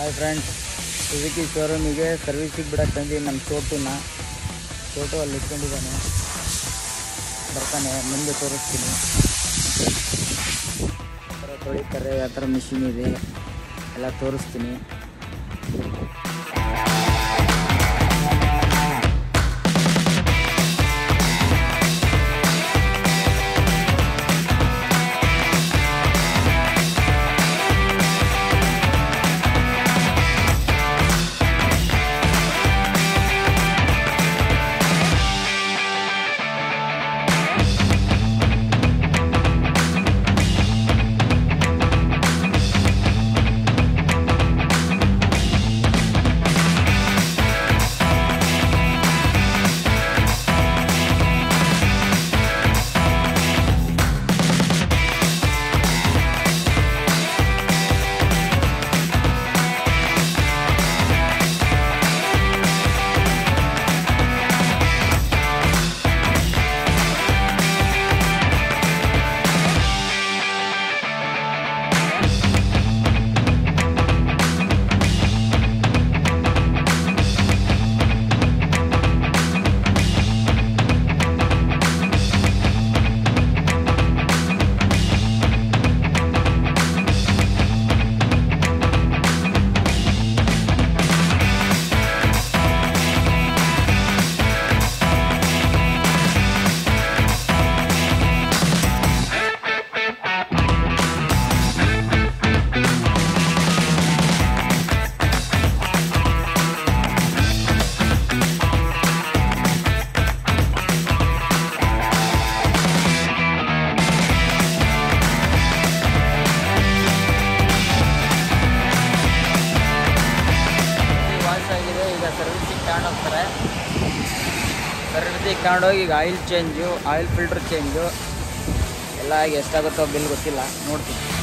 hi friends Suzuki ಶೋರೂಮಿಗೆ ಸರ್ವಿಸಿಗೆ ಬಿಡಕ್ಕೆ ಬಂದು ನಮ್ಮ ಚೋಟುನ ಚೋಟು ಅಲ್ಲಿ ಇಟ್ಕೊಂಡಿದ್ದಾನೆ ಬರ್ತಾನೆ ಮುಂದೆ ತೋರಿಸ್ತೀನಿ ಯಾವ ಥರ ತೊಳಿತಾರೆ ಯಾವ ಥರ ಮಿಷಿನ್ ಇದೆ ಎಲ್ಲ ತೋರಿಸ್ತೀನಿ ವಾಶ್ ಆಗಿದೆ ಈಗ ಸರ್ವಿಸಿಗೆ ತಗೊಂಡೋಗ್ತಾರೆ ಸರ್ವಿಸಿಗೆ ತಗೊಂಡೋಗಿ ಈಗ oil change oil filter change ಎಲ್ಲ ಆಗಿ ಎಷ್ಟಾಗುತ್ತೋ ಬಿಲ್ ಗೊತ್ತಿಲ್ಲ ನೋಡ್ತೀನಿ